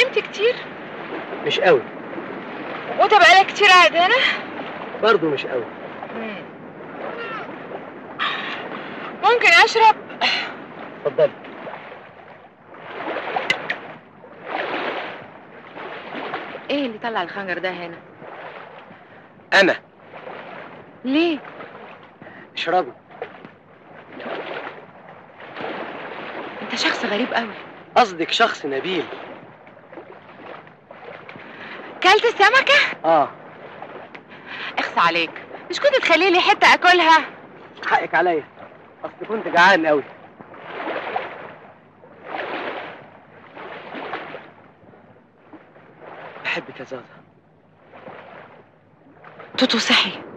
نمت كتير مش قوي وانت بقالك كتير قاعد هنا برضه مش قوي ممكن اشرب اتفضلي ايه اللي طلع الخنجر ده هنا انا ليه اشربي انت شخص غريب قوي قصدك شخص نبيل كلت السمكة اه اخس عليك مش كنت تخلي لي حتة اكلها حقك عليا اصل كنت جعان قوي بحبك يا زازا توتو صحي